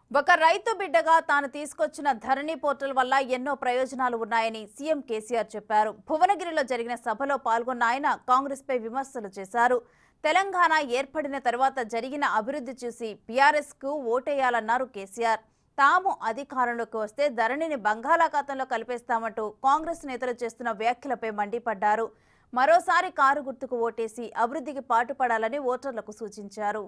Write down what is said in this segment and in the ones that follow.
ఒక రైతు బిడ్డగా తాను తీసుకొచ్చిన ధరణి పోర్టల్ వల్ల ఎన్నో ప్రయోజనాలు ఉన్నాయని సీఎం కేసీఆర్ చెప్పారు భువనగిరిలో జరిగిన సభలో పాల్గొన్న ఆయన కాంగ్రెస్ పై విమర్శలు చేశారు తెలంగాణ ఏర్పడిన తర్వాత జరిగిన అభివృద్ధి చూసి బీఆర్ఎస్ కు ఓటేయాలన్నారు కేసీఆర్ తాము అధికారంలోకి వస్తే ధరణిని బంగాళాఖాతంలో కలిపేస్తామంటూ కాంగ్రెస్ నేతలు చేస్తున్న వ్యాఖ్యలపై మండిపడ్డారు మరోసారి కారు గుర్తుకు ఓటేసి అభివృద్ధికి పాటుపడాలని ఓటర్లకు సూచించారు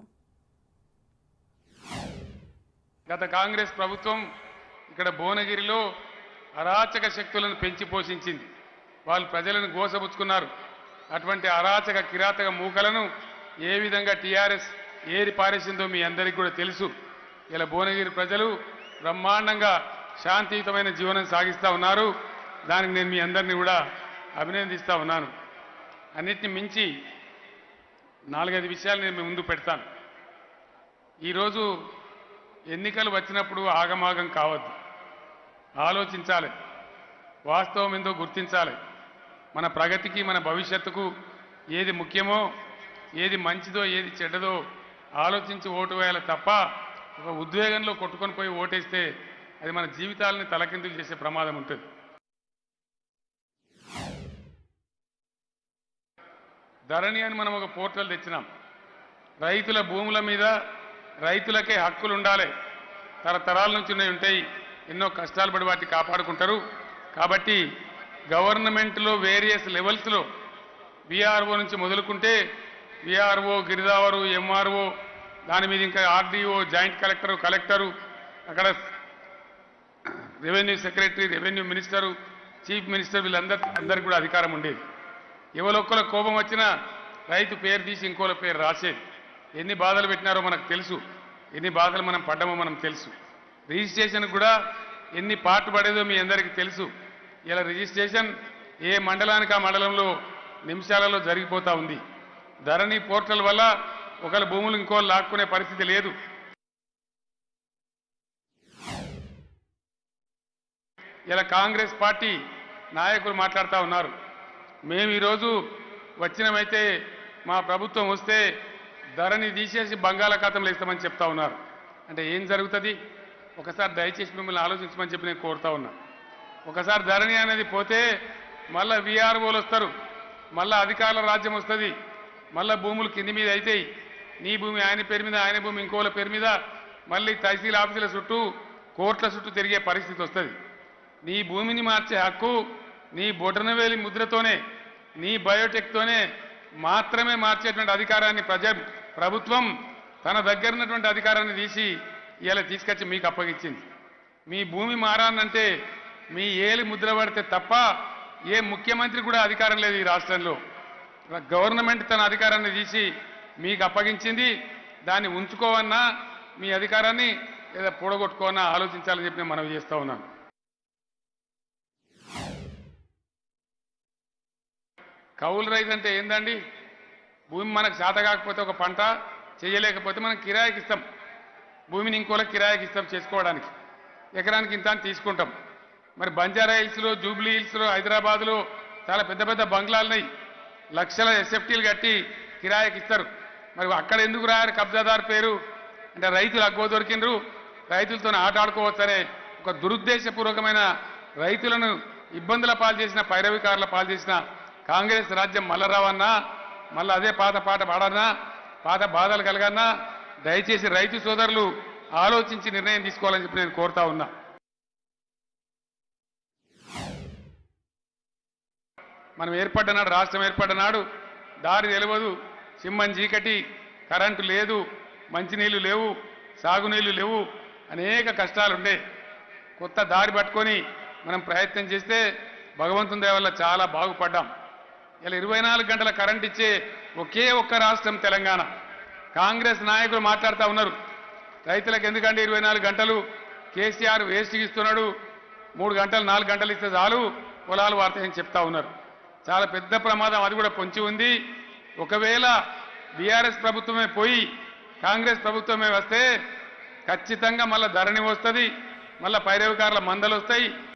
గత కాంగ్రెస్ ప్రభుత్వం ఇక్కడ భువనగిరిలో అరాచక శక్తులను పెంచి పోషించింది వాళ్ళు ప్రజలను గోసపుచ్చుకున్నారు అటువంటి అరాచక కిరాతక మూకలను ఏ విధంగా టీఆర్ఎస్ ఏరి పారేసిందో మీ అందరికీ కూడా తెలుసు ఇలా భువనగిరి ప్రజలు బ్రహ్మాండంగా శాంతియుతమైన జీవనం సాగిస్తూ ఉన్నారు దానికి నేను మీ అందరినీ కూడా అభినందిస్తూ ఉన్నాను అన్నిటిని మించి నాలుగైదు విషయాలు నేను మీ ముందు పెడతాను ఈరోజు ఎన్నికలు వచ్చినప్పుడు ఆగమాగం కావద్దు ఆలోచించాలి వాస్తవం ఏందో గుర్తించాలి మన ప్రగతికి మన భవిష్యత్తుకు ఏది ముఖ్యమో ఏది మంచిదో ఏది చెడ్డదో ఆలోచించి ఓటు వేయాలి తప్ప ఒక ఉద్వేగంలో కొట్టుకొని పోయి ఓటేస్తే అది మన జీవితాలని తలకిందులు చేసే ప్రమాదం ఉంటుంది ధరణి అని మనం ఒక పోర్టల్ తెచ్చినాం రైతుల భూముల మీద రైతులకే హక్కులు ఉండాలి తరతరాల నుంచి ఉన్నాయి ఉంటాయి ఎన్నో కష్టాలు పడి వాటిని కాపాడుకుంటారు కాబట్టి గవర్నమెంట్లో వేరియస్ లెవెల్స్లో విఆర్ఓ నుంచి మొదలుకుంటే విఆర్ఓ గిరిదావరు ఎంఆర్ఓ దాని మీద ఇంకా ఆర్డీఓ జాయింట్ కలెక్టరు కలెక్టరు అక్కడ revenue secretary revenue minister chief minister వీళ్ళందరి అందరికి కూడా అధికారం ఉండేది ఎవరొక్కల కోపం వచ్చినా రైతు పేరు తీసి ఇంకోల పేరు రాసేది ఎన్ని బాధలు పెట్టినారో మనకు తెలుసు ఎన్ని బాధలు మనం పడ్డామో మనం తెలుసు రిజిస్ట్రేషన్ కూడా ఎన్ని పాటు పడేదో మీ అందరికీ తెలుసు ఇలా రిజిస్ట్రేషన్ ఏ మండలానికి ఆ మండలంలో నిమిషాలలో జరిగిపోతా ఉంది ధరణి పోర్టల్ వల్ల ఒకళ్ళ భూములు ఇంకోళ్ళు లాక్కునే పరిస్థితి లేదు ఇలా కాంగ్రెస్ పార్టీ నాయకులు మాట్లాడుతూ ఉన్నారు మేము ఈరోజు వచ్చినమైతే మా ప్రభుత్వం వస్తే ధరని తీసేసి బంగాళాఖాతంలో ఇస్తామని చెప్తా ఉన్నారు అంటే ఏం జరుగుతుంది ఒకసారి దయచేసి మిమ్మల్ని ఆలోచించమని చెప్పి నేను కోరుతా ఉన్నా ఒకసారి ధరణి అనేది పోతే మళ్ళా విఆర్ఓలు వస్తారు మళ్ళా అధికారుల రాజ్యం వస్తుంది మళ్ళా భూములు కింది మీద అవుతాయి నీ భూమి ఆయన పేరు మీద ఆయన భూమి ఇంకోళ్ళ పేరు మీద మళ్ళీ తహసీల్ ఆఫీసుల చుట్టూ కోర్టుల చుట్టూ తిరిగే పరిస్థితి వస్తుంది నీ భూమిని మార్చే హక్కు నీ బొటనవేలి ముద్రతోనే నీ బయోటెక్తోనే మాత్రమే మార్చేటువంటి అధికారాన్ని ప్రజ ప్రభుత్వం తన దగ్గర ఉన్నటువంటి అధికారాన్ని తీసి ఇలా తీసుకొచ్చి మీకు అప్పగించింది మీ భూమి మారానంటే మీ ఏలి ముద్ర పడితే తప్ప ఏ ముఖ్యమంత్రి కూడా అధికారం లేదు ఈ రాష్ట్రంలో గవర్నమెంట్ తన అధికారాన్ని తీసి మీకు అప్పగించింది దాన్ని ఉంచుకోవన్నా మీ అధికారాన్ని లేదా పొడగొట్టుకోవన్నా ఆలోచించాలని చెప్పి నేను మనవి చేస్తా ఉన్నాను కౌలు రైతు అంటే ఏందండి భూమి మనకు శాత కాకపోతే ఒక పంట చేయలేకపోతే మనం కిరాయికి ఇస్తాం భూమిని ఇంకోళ్ళకి కిరాయికి ఇస్తాం చేసుకోవడానికి ఎకరానికి ఇంత అని తీసుకుంటాం మరి బంజారా హిల్స్లో జూబ్లీ హిల్స్లో హైదరాబాద్లో చాలా పెద్ద పెద్ద బంగ్లాలున్నాయి లక్షల ఎస్ఎఫ్టీలు కట్టి కిరాయికి ఇస్తారు మరి అక్కడ ఎందుకు రాయారు కబ్జాదారు పేరు అంటే రైతులు అగ్గో దొరికిండ్రు రైతులతో ఆట ఆడుకోవచ్చనే ఒక దురుద్దేశపూర్వకమైన రైతులను ఇబ్బందుల పాలు చేసిన పైరవికారుల పాలు చేసిన కాంగ్రెస్ రాజ్యం మళ్ళా రావన్నా మళ్ళీ అదే పాత పాట పాడన్నా పాత బాధలు కలగన్నా దయచేసి రైతు సోదరులు ఆలోచించి నిర్ణయం తీసుకోవాలని చెప్పి నేను కోరుతా ఉన్నా మనం ఏర్పడ్డనాడు రాష్ట్రం ఏర్పడ్డనాడు దారి తెలియదు సింహం చీకటి కరెంటు లేదు మంచినీళ్లు లేవు సాగునీళ్లు లేవు అనేక కష్టాలు ఉండే కొత్త దారి పట్టుకొని మనం ప్రయత్నం చేస్తే భగవంతుని దయ వల్ల చాలా బాగుపడ్డాం ఇలా ఇరవై నాలుగు గంటల కరెంట్ ఇచ్చే ఒకే ఒక్క రాష్ట్రం తెలంగాణ కాంగ్రెస్ నాయకులు మాట్లాడుతూ ఉన్నారు రైతులకు ఎందుకంటే ఇరవై నాలుగు గంటలు కేసీఆర్ వేస్ట్కి ఇస్తున్నాడు మూడు గంటలు నాలుగు గంటలు ఇస్తే చాలు పొలాలు వార్తాయని చెప్తా ఉన్నారు చాలా పెద్ద ప్రమాదం అది కూడా పొంచి ఉంది ఒకవేళ బీఆర్ఎస్ ప్రభుత్వమే పోయి కాంగ్రెస్ ప్రభుత్వమే వస్తే ఖచ్చితంగా మళ్ళీ ధరణి వస్తుంది మళ్ళీ పైరవికారుల మందలు వస్తాయి